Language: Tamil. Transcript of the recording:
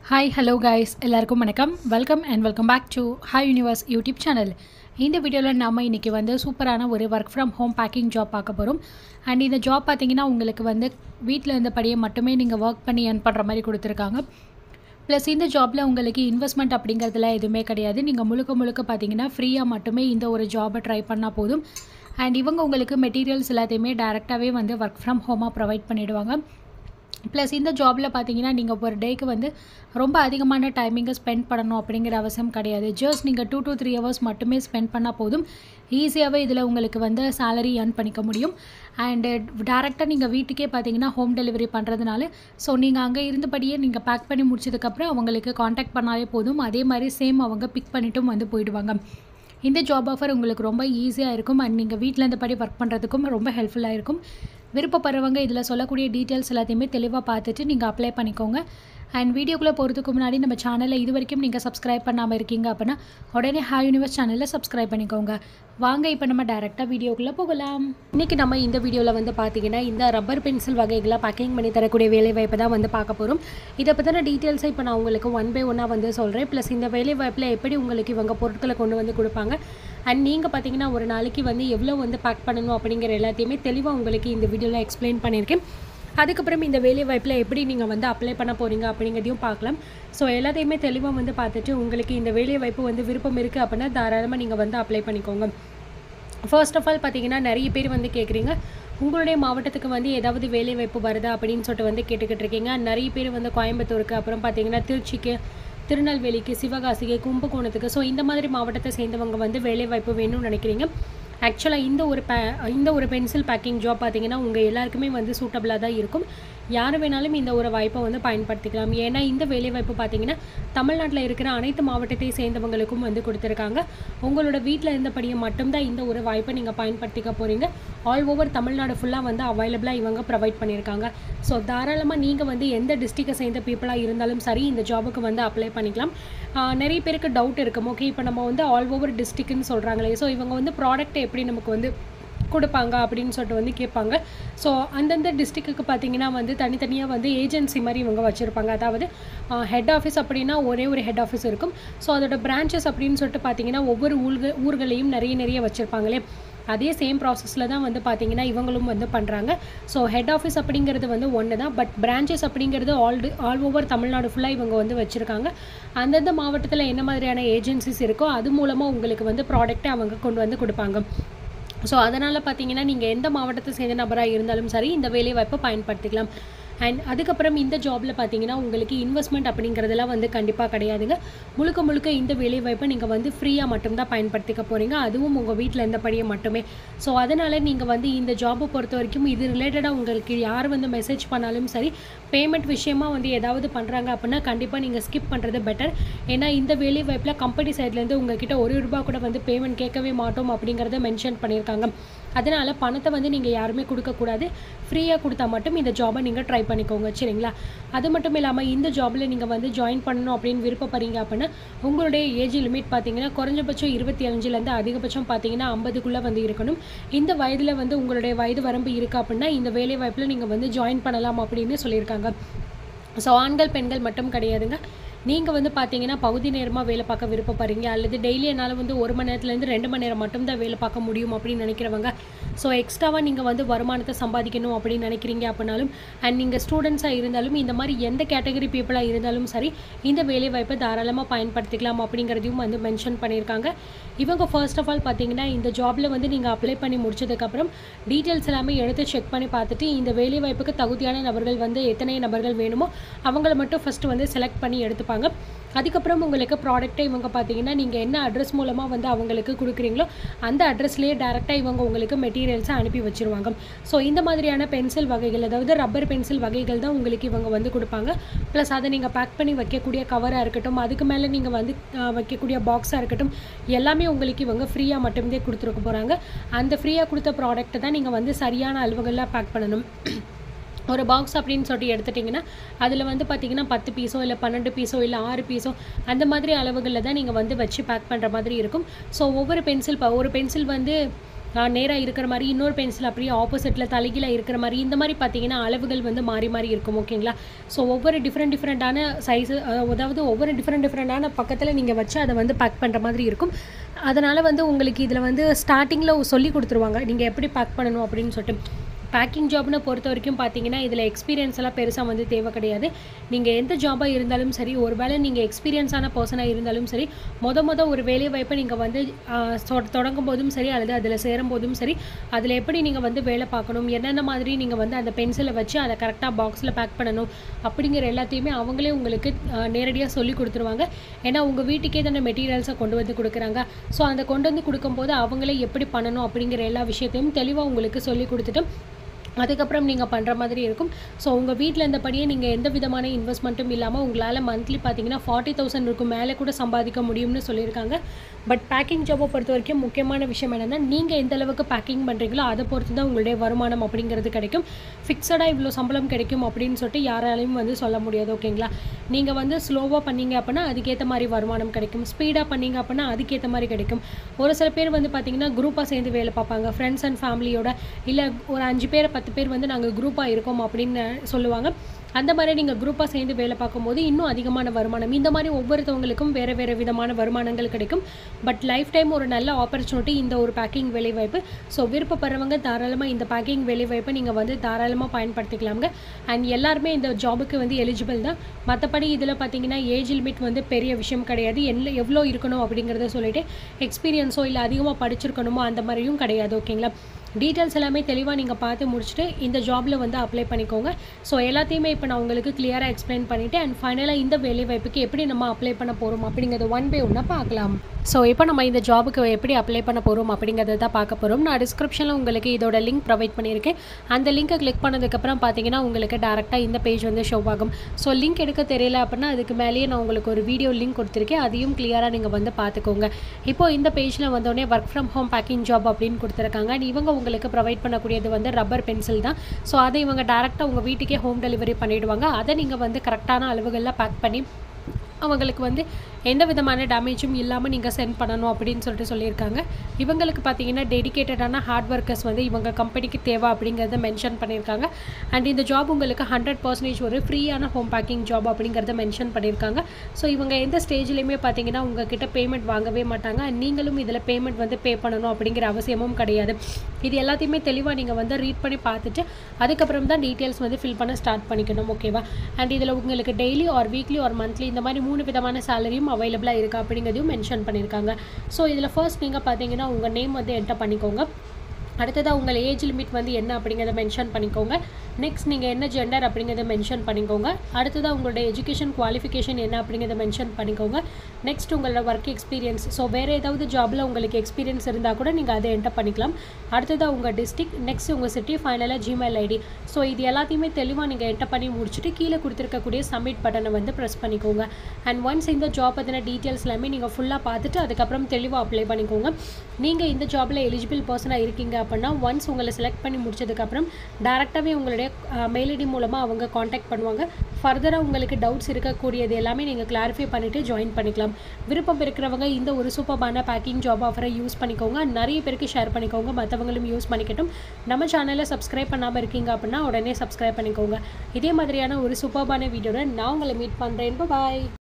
ஹாய் ஹலோ கைஸ் எல்லாருக்கும் வணக்கம் welcome and welcome back to hi universe YouTube channel இந்த வீடியோவில் நம்ம இன்றைக்கி வந்து சூப்பரான ஒரு work from home packing job பார்க்க போகிறோம் அண்ட் இந்த ஜாப் பார்த்தீங்கன்னா உங்களுக்கு வந்து வீட்டில் இருந்தபடியே மட்டுமே நீங்கள் ஒர்க் பண்ணி earn பண்ணுற மாதிரி கொடுத்துருக்காங்க ப்ளஸ் இந்த ஜாப்பில் உங்களுக்கு இன்வெஸ்ட்மெண்ட் அப்படிங்கிறதுல எதுவுமே கிடையாது நீங்கள் முழுக்க முழுக்க பார்த்தீங்கன்னா ஃப்ரீயாக மட்டுமே இந்த ஒரு ஜாபை ட்ரை பண்ணால் போதும் அண்ட் இவங்க உங்களுக்கு மெட்டீரியல்ஸ் எல்லாத்தையுமே டேரெக்டாகவே வந்து ஒர்க் ஃப்ரம் ஹோமாக ப்ரொவைட் பண்ணிவிடுவாங்க ப்ளஸ் இந்த ஜாபில் பார்த்தீங்கன்னா நீங்கள் ஒரு டேக்கு வந்து ரொம்ப அதிகமான டைமிங்கை ஸ்பெண்ட் பண்ணணும் அப்படிங்கிற அவசியம் கிடையாது ஜஸ்ட் நீங்கள் டூ to த்ரீ ஹவர்ஸ் மட்டுமே ஸ்பெண்ட் பண்ணால் போதும் ஈஸியாகவே இதில் உங்களுக்கு வந்து சேலரி earn பண்ணிக்க முடியும் அண்டு டேரெக்டாக நீங்கள் வீட்டுக்கே பார்த்தீங்கன்னா ஹோம் டெலிவரி பண்ணுறதுனால ஸோ நீங்கள் அங்கே இருந்தபடியே நீங்கள் பேக் பண்ணி முடிச்சதுக்கப்புறம் அவங்களுக்கு காண்டாக்ட் பண்ணாலே போதும் அதே மாதிரி சேம் அவங்க பிக் பண்ணிட்டும் வந்து போயிடுவாங்க இந்த ஜாப் ஆஃபர் உங்களுக்கு ரொம்ப ஈஸியாக இருக்கும் அண்ட் நீங்கள் வீட்டில் இருந்தபடி ஒர்க் பண்ணுறதுக்கும் ரொம்ப ஹெல்ப்ஃபுல்லாக இருக்கும் விருப்பப்படுறவங்க இதில் சொல்லக்கூடிய டீட்டெயில்ஸ் எல்லாத்தையுமே தெளிவாக பார்த்துட்டு நீங்கள் அப்ளை பண்ணிக்கோங்க அண்ட் வீடியோக்குள்ளே போகிறதுக்கு முன்னாடி நம்ம சேனலை இது வரைக்கும் நீங்கள் சப்ஸ்கிரைப் பண்ணாமல் இருக்கீங்க அப்படின்னா உடனே ஹாய் யூனிவர்ஸ் சேனலில் சப்ஸ்கிரைப் பண்ணிக்கோங்க வாங்க இப்போ நம்ம டேரெக்டாக வீடியோக்குள்ளே போகலாம் இன்றைக்கி நம்ம இந்த வீடியோவில் வந்து பார்த்தீங்கன்னா இந்த ரப்பர் பென்சில் வகைகளை பேக்கிங் பண்ணி தரக்கூடிய வேலைவாய்ப்பை தான் வந்து பார்க்க போகிறோம் இதை பற்றின டீட்டெயில்ஸை இப்போ நான் உங்களுக்கு ஒன் பை ஒன்னாக வந்து சொல்கிறேன் ப்ளஸ் இந்த வேலைவாய்ப்பில் எப்படி உங்களுக்கு இவங்க பொருட்களை கொண்டு வந்து கொடுப்பாங்க அண்ட் நீங்கள் பார்த்தீங்கன்னா ஒரு நாளைக்கு வந்து எவ்வளோ வந்து பேக் பண்ணணும் அப்படிங்கிற எல்லாத்தையுமே தெளிவாக உங்களுக்கு இந்த வீடியோவில் எக்ஸ்பிளைன் பண்ணியிருக்கேன் அதுக்கப்புறம் இந்த வேலை வாய்ப்பில் எப்படி நீங்கள் வந்து அப்ளை பண்ண போகிறீங்க அப்படிங்கிறதையும் பார்க்கலாம் ஸோ எல்லாத்தையுமே தெளிவாக வந்து பார்த்துட்டு உங்களுக்கு இந்த வேலை வாய்ப்பு வந்து விருப்பம் இருக்குது அப்படின்னா தாராளமாக நீங்கள் வந்து அப்ளை பண்ணிக்கோங்க ஃபர்ஸ்ட் ஆஃப் ஆல் பார்த்தீங்கன்னா நிறைய பேர் வந்து கேட்குறீங்க உங்களுடைய மாவட்டத்துக்கு வந்து ஏதாவது வேலை வாய்ப்பு வருதா அப்படின்னு சொல்லிட்டு வந்து கேட்டுக்கிட்டு இருக்கீங்க நிறைய பேர் வந்து கோயம்புத்தூருக்கு அப்புறம் பார்த்தீங்கன்னா திருச்சிக்கு திருநெல்வேலிக்கு சிவகாசிக்கு கும்பகோணத்துக்கு ஸோ இந்த மாதிரி மாவட்டத்தை சேர்ந்தவங்க வந்து வேலை வாய்ப்பு வேணும்னு நினைக்கிறீங்க ஆக்சுவலாக இந்த ஒரு பே இந்த ஒரு பென்சில் பேக்கிங் ஜாப் பார்த்தீங்கன்னா உங்கள் எல்லாருக்குமே வந்து சூட்டபிளாக தான் இருக்கும் யார் வேணாலும் இந்த ஒரு வாய்ப்பை வந்து பயன்படுத்திக்கலாம் ஏன்னா இந்த வேலைவாய்ப்பு பார்த்தீங்கன்னா தமிழ்நாட்டில் இருக்கிற அனைத்து மாவட்டத்தை சேர்ந்தவங்களுக்கும் வந்து கொடுத்துருக்காங்க உங்களோட வீட்டில் இருந்தபடியே மட்டும்தான் இந்த ஒரு வாய்ப்பை நீங்கள் பயன்படுத்திக்க போகிறீங்க ஆல் ஓவர் தமிழ்நாடு ஃபுல்லாக வந்து அவைலபிளாக இவங்க ப்ரொவைட் பண்ணியிருக்காங்க ஸோ தாராளமாக நீங்கள் வந்து எந்த டிஸ்ட்ரிக்டை சேர்ந்த பீப்புளாக இருந்தாலும் சரி இந்த ஜாபுக்கு வந்து அப்ளை பண்ணிக்கலாம் ஆஹ் நிறைய பேருக்கு டவுட் இருக்கும் ஓகே இப்போ நம்ம வந்து ஆல் ஓவர் டிஸ்ட்ரிக்ட்னு சொல்கிறாங்களே ஸோ இவங்க வந்து ப்ராடக்ட் எப்படி நமக்கு வந்து கொடுப்பாங்க அப்படின்னு சொல்லிட்டு வந்து கேட்பாங்க ஸோ அந்தந்த டிஸ்ட்ரிக்ட்டுக்கு பார்த்தீங்கன்னா வந்து தனித்தனியாக வந்து ஏஜென்சி மாதிரி இவங்க வச்சுருப்பாங்க அதாவது ஹெட் ஆஃபீஸ் அப்படின்னா ஒரே ஒரு ஹெட் ஆஃபீஸ் இருக்கும் ஸோ அதோட பிரான்ச்சஸ் அப்படின்னு சொல்லிட்டு பார்த்தீங்கன்னா ஒவ்வொரு ஊர்கள் ஊர்களையும் நிறைய நிறைய வச்சுருப்பாங்களே அதே சேம் ப்ராசஸில் தான் வந்து பார்த்தீங்கன்னா இவங்களும் வந்து பண்ணுறாங்க ஸோ ஹெட் ஆஃபீஸ் அப்படிங்கிறது வந்து ஒன்று தான் பட் பிரான்ச்சஸ் அப்படிங்கிறது ஆல் ஆல் ஓவர் தமிழ்நாடு ஃபுல்லாக இவங்க வந்து வச்சுருக்காங்க அந்தந்த மாவட்டத்தில் என்ன மாதிரியான ஏஜென்சிஸ் இருக்கோ அது மூலமாக உங்களுக்கு வந்து ப்ராடக்ட்டை அவங்க கொண்டு வந்து கொடுப்பாங்க ஸோ அதனால் பார்த்தீங்கன்னா நீங்கள் எந்த மாவட்டத்தை சேர்ந்த நபராக இருந்தாலும் சரி இந்த வேலைவாய்ப்பை பயன்படுத்திக்கலாம் அண்ட் அதுக்கப்புறம் இந்த ஜாபில் பார்த்தீங்கன்னா உங்களுக்கு இன்வெஸ்ட்மெண்ட் அப்படிங்கிறதெல்லாம் வந்து கண்டிப்பாக கிடையாதுங்க முழுக்க முழுக்க இந்த வேலைவாய்ப்பை நீங்கள் வந்து ஃப்ரீயாக மட்டும்தான் பயன்படுத்திக்க போகிறீங்க அதுவும் உங்கள் வீட்டில் இருந்தபடியே மட்டுமே ஸோ அதனால் நீங்கள் வந்து இந்த ஜாபை பொறுத்த வரைக்கும் இது ரிலேட்டடாக உங்களுக்கு யார் வந்து மெசேஜ் பண்ணாலும் சரி பேமெண்ட் விஷயமா வந்து ஏதாவது பண்ணுறாங்க அப்படின்னா கண்டிப்பாக நீங்கள் ஸ்கிப் பண்ணுறது பெட்டர் ஏன்னா இந்த வேலை வாய்ப்பில் கம்பெனி சைட்லேருந்து உங்ககிட்ட ஒரு ரூபா கூட வந்து பேமெண்ட் கேட்கவே மாட்டோம் அப்படிங்கிறத மென்ஷன் பண்ணியிருக்காங்க அதனால் பணத்தை வந்து நீங்கள் யாருமே கொடுக்கக்கூடாது ஃப்ரீயாக கொடுத்தா மட்டும் இந்த ஜாபை நீங்கள் ட்ரை பண்ணிக்கோங்க சரிங்களா அது மட்டும் இல்லாமல் இந்த ஜாபில் நீங்கள் வந்து ஜாயின் பண்ணணும் அப்படின்னு விருப்பப்படுறீங்க அப்படின்னா உங்களுடைய ஏஜ் லிமிட் பார்த்தீங்கன்னா குறைஞ்சபட்சம் இருபத்தி அஞ்சுலேருந்து அதிகபட்சம் பார்த்தீங்கன்னா ஐம்பதுக்குள்ளே வந்து இருக்கணும் இந்த வயதில் வந்து உங்களுடைய வயது வரம்பு இருக்குது அப்படின்னா இந்த வேலை வாய்ப்பில் நீங்கள் வந்து ஜாயின் பண்ணலாம் அப்படின்னு சொல்லியிருக்காங்க ஸோ ஆண்கள் பெண்கள் மட்டும் கிடையாதுங்க நீங்கள் வந்து பார்த்தீங்கன்னா பகுதி நேரமாக வேலை பார்க்க விருப்பப்படுறீங்க அல்லது டெய்லி என்னால் வந்து ஒரு மணி நேரத்துலேருந்து ரெண்டு மணி நேரம் மட்டும்தான் வேலை பார்க்க முடியும் அப்படின்னு நினைக்கிறவங்க ஸோ எக்ஸ்ட்ராவாக நீங்கள் வந்து வருமானத்தை சம்பாதிக்கணும் அப்படின்னு நினைக்கிறீங்க அப்படின்னாலும் அண்ட் நீங்கள் ஸ்டூடெண்ட்ஸாக இருந்தாலும் இந்த மாதிரி எந்த கேட்டகரி பீப்புளாக இருந்தாலும் சரி இந்த வேலை வாய்ப்பை தாராளமாக பயன்படுத்திக்கலாம் அப்படிங்கிறதையும் வந்து மென்ஷன் பண்ணியிருக்காங்க இவங்க ஃபர்ஸ்ட் ஆஃப் ஆல் பார்த்தீங்கன்னா இந்த ஜாபில் வந்து நீங்கள் அப்ளை பண்ணி முடிச்சதுக்கப்புறம் டீட்டெயில்ஸ் எல்லாமே எடுத்து செக் பண்ணி பார்த்துட்டு இந்த வேலை வாய்ப்புக்கு தகுதியான நபர்கள் வந்து எத்தனை நபர்கள் வேணுமோ அவங்கள மட்டும் ஃபஸ்ட்டு வந்து செலக்ட் பண்ணி எடுத்துப்பாங்க அதுக்கப்புறம் உங்களுக்கு ப்ராடக்ட்டை இவங்க பார்த்தீங்கன்னா நீங்கள் என்ன அட்ரஸ் மூலமாக வந்து அவங்களுக்கு கொடுக்குறீங்களோ அந்த அட்ரஸ்லேயே டேரெக்டாக இவங்க உங்களுக்கு மெட்டீரியல்ஸை அனுப்பி வச்சுருவாங்க ஸோ இந்த மாதிரியான பென்சில் வகைகள் அதாவது ரப்பர் பென்சில் வகைகள் தான் உங்களுக்கு இவங்க வந்து கொடுப்பாங்க ப்ளஸ் அதை நீங்கள் பேக் பண்ணி வைக்கக்கூடிய கவராக இருக்கட்டும் அதுக்கு மேலே நீங்கள் வந்து அஹ், வைக்கக்கூடிய பாக்ஸாக இருக்கட்டும் எல்லாமே உங்களுக்கு இவங்க ஃப்ரீயாக மட்டுமே கொடுத்துருக்க போகிறாங்க அந்த ஃப்ரீயாக கொடுத்த ப்ராடக்ட்டை தான் நீங்கள் வந்து சரியான அளவுகளில் பேக் பண்ணணும் ஒரு பாக்ஸ் அப்படின்னு சொல்லிட்டு எடுத்துட்டிங்கன்னா அதில் வந்து பார்த்தீங்கன்னா பத்து பீஸோ இல்லை பன்னெண்டு பீஸோ இல்லை ஆறு பீஸோ அந்த மாதிரி அளவுகளில் தான் நீங்கள் வந்து வச்சு பேக் பண்ணுற மாதிரி இருக்கும் ஸோ ஒவ்வொரு பென்சில் ஒரு பென்சில் வந்து நேராக இருக்கிற மாதிரி இன்னொரு பென்சில் அப்படியே ஆப்போசிட்டில் தலைகீழாக இருக்கிற மாதிரி இந்த மாதிரி பார்த்தீங்கன்னா அளவுகள் வந்து மாறி மாறி இருக்கும் ஓகேங்களா ஸோ ஒவ்வொரு டிஃப்ரெண்ட் டிஃப்ரெண்ட்டான சைஸு அதாவது ஒவ்வொரு டிஃப்ரெண்ட் டிஃப்ரெண்ட்டான பக்கத்தில் நீங்கள் வச்சு அதை வந்து பேக் பண்ணுற மாதிரி இருக்கும் அதனால் வந்து உங்களுக்கு இதில் வந்து ஸ்டார்டிங்கில் சொல்லி கொடுத்துருவாங்க நீங்கள் எப்படி பேக் பண்ணணும் அப்படின்னு சொல்லிட்டு பேக்கிங் ஜாப்னு பொறுத்த வரைக்கும் பார்த்தீங்கன்னா இதில் எக்ஸ்பீரியன்ஸ் எல்லாம் பெருசாக வந்து தேவை கிடையாது நீங்கள் எந்த ஜாபாக இருந்தாலும் சரி ஒரு வேளை நீங்கள் எக்ஸ்பீரியன்ஸான பர்சனாக இருந்தாலும் சரி மொத மொத ஒரு வேலை வாய்ப்பை நீங்கள் வந்து ஆஹ், சொ- தொடங்கும் போதும் சரி அல்லது அதில் சேரும் போதும் சரி அதில் எப்படி நீங்கள் வந்து வேலை பார்க்கணும் என்னென்ன மாதிரி நீங்கள் வந்து அந்த பென்சிலை வச்சு அதை கரெக்டாக பாக்ஸில் பேக் பண்ணணும் அப்படிங்கிற எல்லாத்தையுமே அவங்களே உங்களுக்கு நேரடியாக சொல்லி கொடுத்துருவாங்க ஏன்னா உங்கள் வீட்டுக்கே தானே மெட்டீரியல்ஸை கொண்டு வந்து கொடுக்குறாங்க ஸோ அந்த கொண்டு வந்து கொடுக்கும்போது அவங்களே எப்படி பண்ணணும் அப்படிங்கிற எல்லா விஷயத்தையும் தெளிவாக உங்களுக்கு சொல்லி கொடுத்துட்டு அதுக்கப்புறம் நீங்கள் பண்ணுற மாதிரி இருக்கும் ஸோ உங்கள் வீட்டில் இருந்தபடியே நீங்கள் எந்த விதமான இன்வெஸ்ட்மெண்ட்டும் இல்லாமல் உங்களால் மந்த்லி பார்த்தீங்கன்னா ஃபார்ட்டி தௌசண்ட் இருக்கும் மேலே கூட சம்பாதிக்க முடியும்னு சொல்லியிருக்காங்க பட் பேக்கிங் ஜாபை பொறுத்த வரைக்கும் முக்கியமான விஷயம் என்னென்னா நீங்கள் எந்த அளவுக்கு பேக்கிங் பண்ணுறீங்களோ அதை பொறுத்து தான் உங்களுடைய வருமானம் அப்படிங்கிறது கிடைக்கும் ஃபிக்ஸடாக இவ்வளோ சம்பளம் கிடைக்கும் அப்படின்னு சொல்லிட்டு யாராலையும் வந்து சொல்ல முடியாது ஓகேங்களா நீங்கள் வந்து ஸ்லோவாக பண்ணீங்க அப்படின்னா அதுக்கேற்ற மாதிரி வருமானம் கிடைக்கும் ஸ்பீடாக பண்ணீங்க அப்படின்னா அதுக்கேற்ற மாதிரி கிடைக்கும் ஒரு சில பேர் வந்து பார்த்தீங்கன்னா குரூப்பாக சேர்ந்து வேலை பார்ப்பாங்க ஃப்ரெண்ட்ஸ் அண்ட் ஃபேமிலியோட இல்லை ஒரு அஞ்சு பேர் பத்து பேர் வந்து நாங்கள் குரூப்பாக இருக்கோம் அப்படின்னு சொல்லுவாங்க அந்த மாதிரி நீங்கள் குரூப்பாக சேர்ந்து வேலை பார்க்கும்போது இன்னும் அதிகமான வருமானம் இந்த மாதிரி ஒவ்வொருத்தவங்களுக்கும் வேறு வேறு விதமான வருமானங்கள் கிடைக்கும் பட் லைஃப் டைம் ஒரு நல்ல ஆப்பர்ச்சுனிட்டி இந்த ஒரு பேக்கிங் வேலைவாய்ப்பு ஸோ விருப்பப்படுறவங்க தாராளமாக இந்த பேக்கிங் வேலைவாய்ப்பை நீங்கள் வந்து தாராளமாக பயன்படுத்திக்கலாங்க அண்ட் எல்லாருமே இந்த ஜாபுக்கு வந்து எலிஜிபிள் தான் மற்றபடி இதில் பார்த்தீங்கன்னா ஏஜ் லிமிட் வந்து பெரிய விஷயம் கிடையாது என்ன எவ்வளோ இருக்கணும் அப்படிங்கிறத சொல்லிட்டு எக்ஸ்பீரியன்ஸோ இல்லை அதிகமாக படிச்சிருக்கணுமோ அந்த மாதிரியும் கிடையாது ஓகேங்களா டீட்டெயில்ஸ் எல்லாமே தெளிவாக நீங்கள் பார்த்து முடிச்சுட்டு இந்த ஜாபில் வந்து அப்ளை பண்ணிக்கோங்க ஸோ எல்லாத்தையுமே இப்போ நான் உங்களுக்கு கிளியராக எக்ஸ்பிளைன் பண்ணிவிட்டு அண்ட் ஃபைனலாக இந்த வேலை வாய்ப்புக்கு எப்படி நம்ம அப்ளை பண்ண போகிறோம் அப்படிங்கிறத ஒன் பை ஒன்னாக பார்க்கலாம் ஸோ இப்போ நம்ம இந்த ஜாபுக்கு எப்படி அப்ளை பண்ண போகிறோம் அப்படிங்கிறத தான் பார்க்க போகிறோம் நான் டிஸ்கிரிப்ஷனில் உங்களுக்கு இதோட லிங்க் ப்ரொவைட் பண்ணியிருக்கேன் அந்த லிங்கை கிளிக் பண்ணதுக்கப்புறம் பார்த்தீங்கன்னா உங்களுக்கு டேரெக்டாக இந்த பேஜ் வந்து ஷோ ஆகும் ஸோ லிங்க் எடுக்க தெரியல அப்படின்னா அதுக்கு மேலேயே நான் உங்களுக்கு ஒரு வீடியோ லிங்க் கொடுத்துருக்கேன் அதையும் கிளியராக நீங்கள் வந்து பார்த்துக்கோங்க இப்போ இந்த பேஜில் வந்தோடனே work from home packing job அப்படின்னு கொடுத்துருக்காங்க and இவங்க உங்களுக்கு ப்ரொவைட் பண்ணக்கூடியது வந்து ரப்பர் பென்சில் தான் ஸோ அதை இவங்க டேரெக்டாக உங்கள் வீட்டுக்கே ஹோம் டெலிவரி பண்ணிவிடுவாங்க அதை நீங்கள் வந்து கரெக்டான அளவுகளில் பேக் பண்ணி அவங்களுக்கு வந்து எந்த விதமான டேமேஜும் இல்லாமல் நீங்கள் சென்ட் பண்ணணும் அப்படின்னு சொல்லிட்டு சொல்லியிருக்காங்க இவங்களுக்கு பார்த்தீங்கன்னா டெடிகேட்டடான ஹார்ட் ஒர்க்கர்ஸ் வந்து இவங்க கம்பெனிக்கு தேவை அப்படிங்கிறத மென்ஷன் பண்ணியிருக்காங்க அண்ட் இந்த ஜாப் உங்களுக்கு ஹண்ட்ரட் பர்சன்டேஜ் ஒரு ஃப்ரீயான ஹோம் பேக்கிங் ஜாப் அப்படிங்கிறத மென்ஷன் பண்ணியிருக்காங்க ஸோ இவங்க எந்த ஸ்டேஜ்லையுமே பார்த்தீங்கன்னா உங்ககிட்ட பேமெண்ட் வாங்கவே மாட்டாங்க and நீங்களும் இதில் பேமெண்ட் வந்து பே பண்ணணும் அப்படிங்கிற அவசியமும் கிடையாது இது எல்லாத்தையுமே தெளிவாக நீங்கள் வந்து ரீட் பண்ணி பார்த்துட்டு அதுக்கப்புறம் தான் டீட்டெயில்ஸ் வந்து ஃபில் பண்ண ஸ்டார்ட் பண்ணிக்கணும் ஓகேவா அண்ட் இதில் உங்களுக்கு daily or weekly or monthly இந்த மாதிரி மூணு விதமான சேலரியும் அவைலபிளாக இருக்கா அப்படிங்கிறதையும் மென்ஷன் பண்ணியிருக்காங்க ஸோ இதில் ஃபர்ஸ்ட் நீங்கள் பார்த்தீங்கன்னா உங்கள் நேம் வந்து என்டர் பண்ணிக்கோங்க அடுத்ததாக உங்கள் ஏஜ் லிமிட் வந்து என்ன அப்படிங்கிறத மென்ஷன் பண்ணிக்கோங்க நெக்ஸ்ட் நீங்கள் என்ன ஜெண்டர் அப்படிங்கிறத மென்ஷன் பண்ணிக்கோங்க அடுத்ததாக உங்களோட எஜுகேஷன் குவாலிஃபிகேஷன் என்ன அப்படிங்கிறத மென்ஷன் பண்ணிக்கோங்க நெக்ஸ்ட் உங்களோட ஒர்க் எக்ஸ்பீரியன்ஸ் ஸோ வேறு ஏதாவது ஜாபில் உங்களுக்கு எக்ஸ்பீரியன்ஸ் இருந்தால் கூட நீங்கள் அதை என்டர் பண்ணிக்கலாம் அடுத்ததாக உங்கள் டிஸ்ட்ரிக் நெக்ஸ்ட் உங்கள் சிட்டி ஃபைனலாக ஜிமெயில் ஐடி ஸோ இது எல்லாத்தையுமே தெளிவாக நீங்கள் என்டர் பண்ணி முடிச்சுட்டு கீழே கொடுத்துருக்கக்கூடிய சப்மிட் பட்டனை வந்து ப்ரெஸ் பண்ணிக்கோங்க அண்ட் ஒன்ஸ் இந்த ஜாப் பற்றின டீட்டெயில்ஸ் எல்லாமே நீங்கள் ஃபுல்லாக பார்த்துட்டு அதுக்கப்புறம் தெளிவாக அப்ளை பண்ணிக்கோங்க நீங்கள் இந்த ஜாபில் எலிஜிபிள் பர்சனாக இருக்கீங்க அப்படின்னா ஒன்ஸ் உங்களை செலக்ட் பண்ணி முடிச்சதுக்கப்புறம் டேரெக்டாகவே உங்களுடைய மெயில் ஐடி மூலமாக அவங்க காண்டாக்ட் பண்ணுவாங்க ஃபர்தராக உங்களுக்கு டவுட்ஸ் இருக்கக்கூடியது எல்லாமே நீங்கள் கிளாரிஃபை பண்ணிவிட்டு ஜாயின் பண்ணிக்கலாம் விருப்பம் இருக்கிறவங்க இந்த ஒரு சூப்பர்பான பேக்கிங் ஜாப் ஆஃபரை யூஸ் பண்ணிக்கோங்க நிறைய பேருக்கு ஷேர் பண்ணிக்கோங்க மற்றவங்களும் யூஸ் பண்ணிக்கட்டும் நம்ம சேனலை சப்ஸ்கிரைப் பண்ணாமல் இருக்கீங்க அப்படின்னா உடனே சப்ஸ்கிரைப் பண்ணிக்கோங்க இதே மாதிரியான ஒரு சூப்பர்பான வீடியோட நான் உங்களை மீட் பண்ணுறேன் பாய்